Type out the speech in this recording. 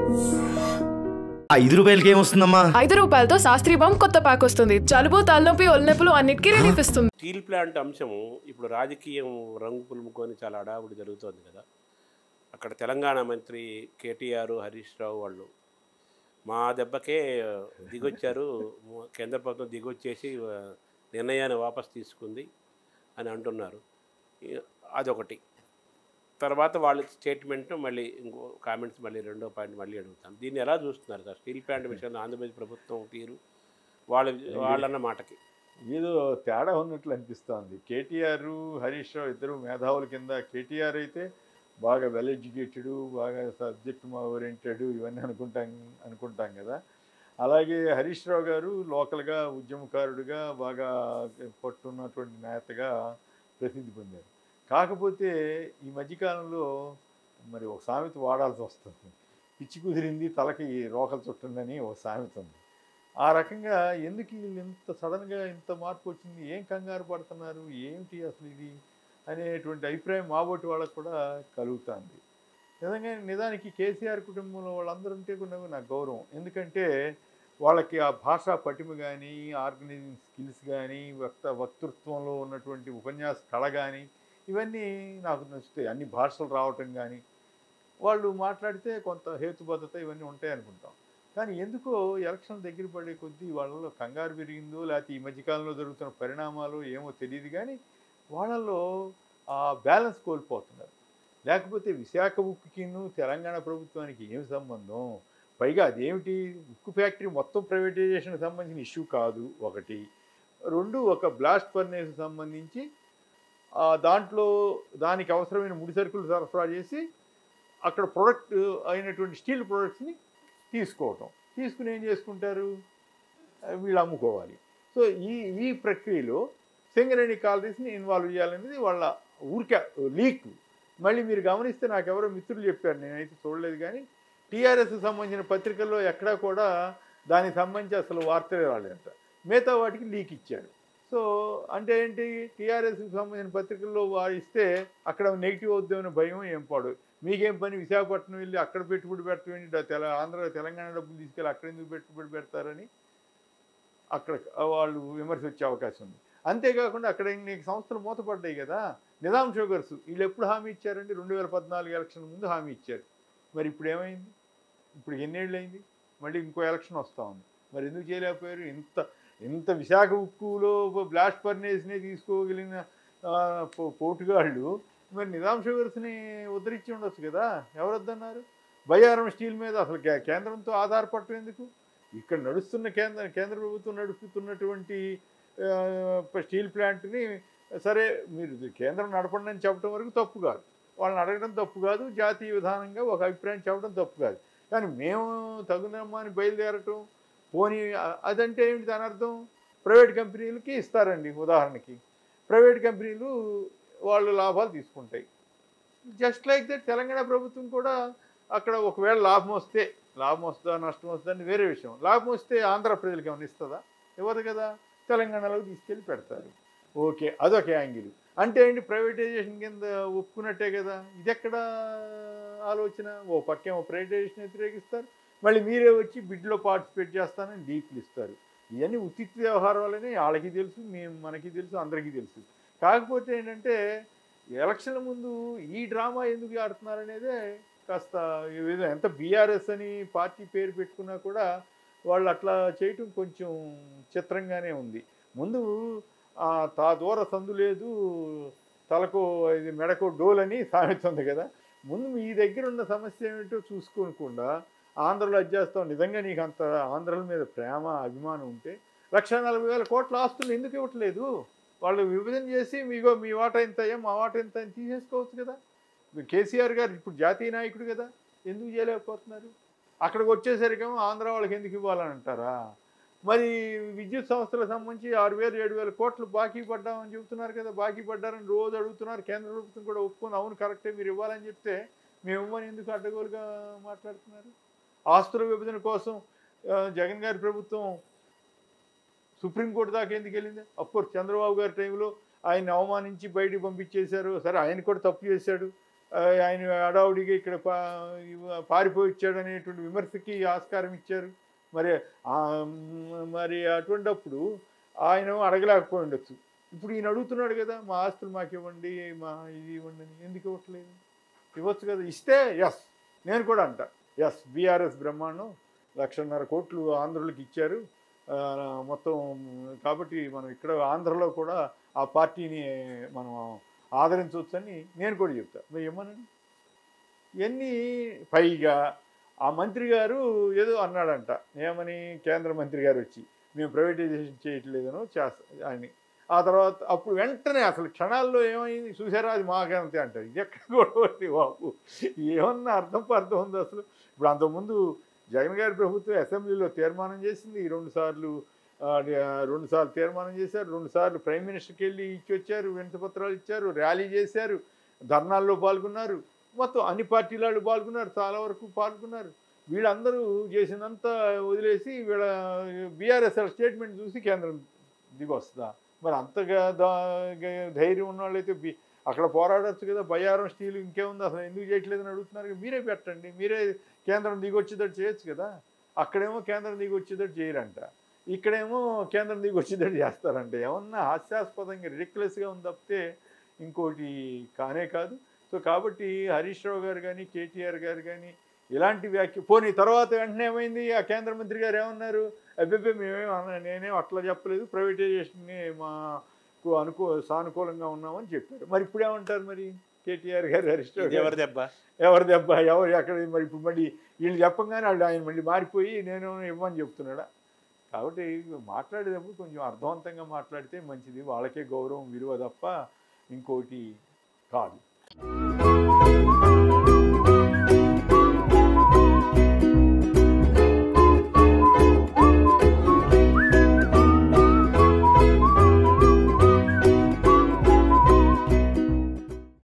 ఆ ఐదు రూపాయలకి ఏమొస్తుందమ్మా ఐదు రూపాయలతో శాస్త్రీ బామ్ కొత్త ప్యాక్ వస్తుంది జలుబు తలనొప్పి ఒళ్ళనొప్పులు అన్నిటికీ రిలీఫ్ ఇస్తుంది స్టీల్ ప్లాంట్ అంశము ఇప్పుడు రాజకీయం రంగు పులుముకొని చాలా హడావుడి జరుగుతోంది కదా అక్కడ తెలంగాణ మంత్రి కేటీఆర్ హరీష్ రావు వాళ్ళు మా దెబ్బకే దిగొచ్చారు కేంద్ర ప్రభుత్వం దిగొచ్చేసి ఆ, నిర్ణయాన్ని వాపస్ తీసుకుంది అని అంటున్నారు ఇ- అదొకటి తర్వాత వాళ్ళ స్టేట్మెంట్ మళ్ళీ ఇంకో కామెంట్స్ మళ్ళీ రెండో పాయింట్ మళ్ళీ అడుగుతాను దీన్ని ఎలా చూస్తున్నారు సార్ స్టీల్ ప్లాంట్ విషయంలో ఆంధ్రప్రదేశ్ ప్రభుత్వం తీరు వాళ్ళ వాళ్ళన్న మాటకి ఏదో తేడా ఉన్నట్లు అనిపిస్తోంది కేటీఆర్ హరీష్ రావు ఇద్దరు మేధావుల కింద కేటీఆర్ అయితే బాగా వెల్ ఎడ్యుకేటెడ్ బాగా సబ్జెక్ట్ ఓరియంటెడ్ ఇవన్నీ అనుకుంటాం అనుకుంటాం కదా అలాగే హరీష్ రావు గారు లోకల్గా ఉద్యమకారుడిగా బాగా పట్టున్నటువంటి నేతగా ప్రసిద్ధి పొందారు కాకపోతే ఈ మధ్యకాలంలో మరి ఒక సామెత వాడాల్సి వస్తుంది పిచ్చి కుదిరింది తలకి రోకలు చుట్టిందని ఒక సామెత ఉంది ఆ రకంగా ఎందుకు వీళ్ళు ఇంత సడన్గా ఇంత మార్పు వచ్చింది ఏం కంగారు పడుతున్నారు ఏమిటి అసలు ఇది అనేటువంటి అభిప్రాయం మాబోటి వాళ్ళకు కూడా కలుగుతుంది నిజంగా నిజానికి కేసీఆర్ కుటుంబంలో వాళ్ళందరూ ఉంటే కూడా నాకు గౌరవం ఎందుకంటే వాళ్ళకి ఆ భాషా పటిమ కానీ ఆర్గనైజింగ్ స్కిల్స్ కానీ వక్త వక్తృత్వంలో ఉన్నటువంటి ఉపన్యాస కళ కానీ ఇవన్నీ నాకు నచ్చుతాయి అన్ని భాషలు రావటం కానీ వాళ్ళు మాట్లాడితే కొంత హేతుబద్ధత ఇవన్నీ ఉంటాయి అనుకుంటాం కానీ ఎందుకో ఎలక్షన్ దగ్గర పడే కొద్దీ వాళ్ళలో కంగారు పెరిగిందో లేకపోతే ఈ మధ్యకాలంలో జరుగుతున్న పరిణామాలు ఏమో తెలియదు కానీ వాళ్ళలో ఆ బ్యాలెన్స్ కోల్పోతున్నారు లేకపోతే విశాఖ ఉక్కుకిను తెలంగాణ ప్రభుత్వానికి ఏమి సంబంధం పైగా అదేమిటి ఉక్కు ఫ్యాక్టరీ మొత్తం ప్రైవేటైజేషన్కి సంబంధించిన ఇష్యూ కాదు ఒకటి రెండు ఒక బ్లాస్ట్ ఫర్నేస్ సంబంధించి ఆ దాంట్లో దానికి అవసరమైన ముడి సరుకులు సరఫరా చేసి అక్కడ ప్రొడక్ట్ అయినటువంటి స్టీల్ ప్రొడక్ట్స్ని తీసుకోవటం తీసుకుని ఏం చేసుకుంటారు ఆ, వీళ్ళు అమ్ముకోవాలి సో ఈ ఈ ప్రక్రియలో సింగరేణి కాలరీస్ని ఇన్వాల్వ్ చేయాలనేది వాళ్ళ ఊరికే లీక్ మళ్ళీ మీరు గమనిస్తే నాకు ఎవరో మిత్రులు చెప్పారు నేనైతే చూడలేదు కానీ టీఆర్ఎస్ సంబంధించిన పత్రికల్లో ఎక్కడా కూడా దానికి సంబంధించి అసలు వార్తలే రాలేదంట మిగతా వాటికి లీక్ ఇచ్చాడు సో అంటే ఏంటి టీఆర్ఎస్కి సంబంధించిన పత్రికల్లో వారు ఇస్తే అక్కడ నెగిటివ్ అవుద్దామని భయం ఏం పాడు మీకేం పని విశాఖపట్నం వెళ్ళి అక్కడ పెట్టుబడి పెట్టండి తెల ఆంధ్ర తెలంగాణ డబ్బులు తీసుకెళ్ళి అక్కడ ఎందుకు పెట్టుబడి పెడతారని అక్కడ వాళ్ళు విమర్శ వచ్చే అవకాశం ఉంది అంతేకాకుండా అక్కడ నీకు సంస్థలు మూతపడ్డాయి కదా నిజాం షుగర్స్ వీళ్ళు ఎప్పుడు హామీ ఇచ్చారండి రెండు వేల పద్నాలుగు ఎలక్షన్ ముందు హామీ ఇచ్చారు మరి ఇప్పుడు ఏమైంది ఇప్పుడు ఎన్నేళ్ళు అయింది మళ్ళీ ఇంకో ఎలక్షన్ వస్తూ ఉంది మరి ఎందుకు చేయలేకపోయారు ఇంత ఇంత విశాఖ ఉక్కులో బ్లాస్ట్ ఫర్నేస్నే తీసుకోగలిగిన ఆ, పో- పోటుగాళ్ళు మరి నిజాం షుగర్స్ని ఉద్ధరించి ఉండొచ్చు కదా ఎవరు వద్దన్నారు బయ్యారం స్టీల్ మీద అసలు కే- కేంద్రంతో ఆధారపడటం ఎందుకు ఇక్కడ నడుస్తున్న కేంద్ర కేంద్ర ప్రభుత్వం నడుపుతున్నటువంటి ఆ, స్టీల్ ప్లాంట్ని సరే మీరు ఇది కేంద్రం నడపండి అని చెప్పడం వరకు తప్పు కాదు వాళ్ళని అడగడం తప్పు కాదు జాతీయ విధానంగా ఒక అభిప్రాయం చెప్పడం తప్పు కాదు కానీ మేము తగునమ్మా అని బయలుదేరటం పోనీ అ- అదంటే ఏమిటి దాని అర్థం ప్రైవేట్ కంపెనీలకి ఇస్తారండి ఉదాహరణకి ప్రైవేట్ కంపెనీలు వాళ్ళు లాభాలు తీసుకుంటాయి జస్ట్ లైక్ దట్ తెలంగాణ ప్రభుత్వం కూడా అక్కడ ఒకవేళ లాభం వస్తే లాభం వస్తుందా నష్టం వస్తుందా అని వేరే విషయం లాభం వస్తే ఆంధ్ర ప్రజలకు ఏమైనా ఇస్తుందా ఇవ్వదు కదా తెలంగాణలోకి తీసుకెళ్ళి పెడతారు ఓకే అదొక యాంగిల్ అంటే ఏంటి ప్రైవేటైజేషన్ కింద ఒప్పుకున్నట్టే కదా ఇది ఎక్కడ ఆలోచన ఓ పక్కేమో ప్రైవేటైజేషన్ వ్యతిరేకిస్తారు మళ్ళీ మీరే వచ్చి బిడ్లో పార్టిసిపేట్ చేస్తానని డీప్లు ఇస్తారు ఇవన్నీ ఉచిత వ్యవహారాలని వాళ్ళకి తెలుసు మేము మనకి తెలుసు అందరికీ తెలుసు కాకపోతే ఏంటంటే ఎలక్షన్ల ముందు ఈ డ్రామా ఎందుకు ఆడుతున్నారనేదే కాస్త ఏదో ఎంత బీఆర్ఎస్ అని పార్టీ పేరు పెట్టుకున్నా కూడా వాళ్ళు అట్లా చేయటం కొంచెం చిత్రంగానే ఉంది ముందు ఆ, తా దూర సందు లేదు తలకు ఇది మెడకు డోల్ అని సామెత ఉంది కదా ముందు మీ దగ్గర ఉన్న సమస్య ఏమిటో చూసుకోకుండా ఆంధ్రలో అది చేస్తాం నిజంగా నీకు అంత ఆంధ్రల మీద ప్రేమ అభిమానం ఉంటే లక్ష నలభై వేల కోట్ల ఆస్తులు ఎందుకు ఇవ్వట్లేదు వాళ్ళు విభజన చేసి మీగో మీ వాటా ఇంత అయ్యా మా వాటా ఇంత అని తీసేసుకోవచ్చు కదా మీ కేసీఆర్ గారు ఇప్పుడు జాతీయ నాయకుడు కదా ఎందుకు చేయలేకపోతున్నారు అక్కడికి వచ్చేసరికేమో ఆంధ్ర వాళ్ళకి ఎందుకు ఇవ్వాలని అంటారా మరి విద్యుత్ సంస్థలకు సంబంధించి ఆరు వేలు ఏడు వేల కోట్లు బాకీ పడ్డామని చెబుతున్నారు కదా బాకీ పడ్డారని రోజు అడుగుతున్నారు కేంద్ర ప్రభుత్వం కూడా ఒప్పుకుంది అవును కరెక్టే మీరు ఇవ్వాలని చెప్తే మేము ఇవ్వని ఎందుకు అడ్డగోలుగా మాట్లాడుతున్నారు ఆస్తుల విభజన కోసం ఆ, జగన్ గారి ప్రభుత్వం సుప్రీంకోర్టు దాకా ఎందుకు వెళ్ళింది అఫ్కోర్స్ చంద్రబాబు గారి టైంలో ఆయన అవమానించి బయటికి పంపించేశారు సరే ఆయన కూడా తప్పు చేశాడు ఆ, ఆయన అడావుడిగా ఇక్కడ పా ఇవ- పారిపోయి వచ్చాడు అనేటువంటి విమర్శకి ఆస్కారం ఇచ్చారు మరి ఆ, మ్, మరి అటువంటప్పుడు ఆయన అడగలేకపోయి ఉండొచ్చు ఇప్పుడు ఈయన అడుగుతున్నాడు కదా మా ఆస్తులు మాకు ఇవ్వండి మా ఇది ఇవ్వండి అని ఎందుకు ఇవ్వట్లేదు ఇవ్వచ్చు కదా ఇస్తే ఎస్ నేను కూడా అంట ఎస్ బీఆర్ఎస్ బ్రహ్మాండం లక్షన్నర కోట్లు ఆంధ్రులకు ఇచ్చారు ఆ, మొత్తం కాబట్టి మనం ఇక్కడ ఆంధ్రలో కూడా ఆ పార్టీని మనం ఆదరించవచ్చని నేను కూడా చెప్తా మరి ఏమనండి ఇవన్నీ పైగా ఆ మంత్రి గారు ఏదో అన్నాడంట ఏమని కేంద్ర మంత్రి గారు వచ్చి మేము ప్రైవేటైజేషన్ చేయట్లేదనో చేస్తా అని ఆ తర్వాత అప్పుడు వెంటనే అసలు క్షణాల్లో ఏమైంది చూసారా అది మాకంతే అంటారు ఇది ఎక్కడ గొడవ ఉంది బాబు ఏమన్నా అర్థం అర్థం ఉంది అసలు ఇప్పుడు అంతకుముందు జగన్ గారి ప్రభుత్వం అసెంబ్లీలో తీర్మానం చేసింది ఈ రెండు సార్లు ఆ, రెండు సార్లు తీర్మానం చేశారు రెండు సార్లు ప్రైమ్ మినిస్టర్కి వెళ్ళి ఇచ్చి వచ్చారు వినతి పత్రాలు ఇచ్చారు ర్యాలీ చేశారు ధర్నాల్లో పాల్గొన్నారు మొత్తం అన్ని పార్టీల వాళ్ళు పాల్గొన్నారు చాలా వరకు పాల్గొన్నారు వీళ్ళందరూ చేసినంత వదిలేసి వీళ్ళ బీఆర్ఎస్ స్టేట్మెంట్ చూసి కేంద్రం దిగి వస్తుందా మరి అంతగా దా- గ- ధైర్యం ఉన్న వాళ్ళైతే బి అక్కడ పోరాడొచ్చు కదా బయ్యారం స్టీల్ ఇంకేముంది అసలు ఎందుకు చేయట్లేదని అడుగుతున్నారు కదా. మీరే పెట్టండి మీరే కేంద్రం దిగొచ్చేటట్టు చేయొచ్చు కదా అక్కడేమో కేంద్రం దిగొచ్చేటట్టు చేయరంట ఇక్కడేమో కేంద్రం దిగొచ్చేటట్టు చేస్తారంట ఏమన్నా హాస్యాస్పదంగా రిడిక్యులస్గా ఉంది తప్పితే ఇంకోటి కానే కాదు సో కాబట్టి హరీష్ రావు గారు కానీ కేటీఆర్ గారు కానీ ఇలాంటి వ్యాఖ్య పోనీ తర్వాత వెంటనే ఏమైంది ఆ కేంద్ర మంత్రి గారు ఏమన్నారు అబ్బెబ్బే మేమేం అన- నేనేం అట్లా చెప్పలేదు ప్రైవేటైజేషన్ని మాకు అనుకూ సానుకూలంగా ఉన్నామని చెప్పారు మరి ఇప్పుడు ఏమంటారు మరి కేటీఆర్ గారు హరీష్ రావు ఇది గారు ఎవరి దెబ్బ ఎవరి దెబ్బ ఎవరు ఎక్కడ మరి ఇప్పుడు మళ్ళీ వీళ్ళు చెప్పంగానే వాళ్ళు ఆయన మళ్ళీ మారిపోయి నేను ఇవ్వమని చెప్తున్నాడా కాబట్టి మాట్లాడేటప్పుడు కొంచెం అర్థవంతంగా మాట్లాడితే మంచిది వాళ్ళకే గౌరవం విలువ తప్ప ఇంకోటి కాదు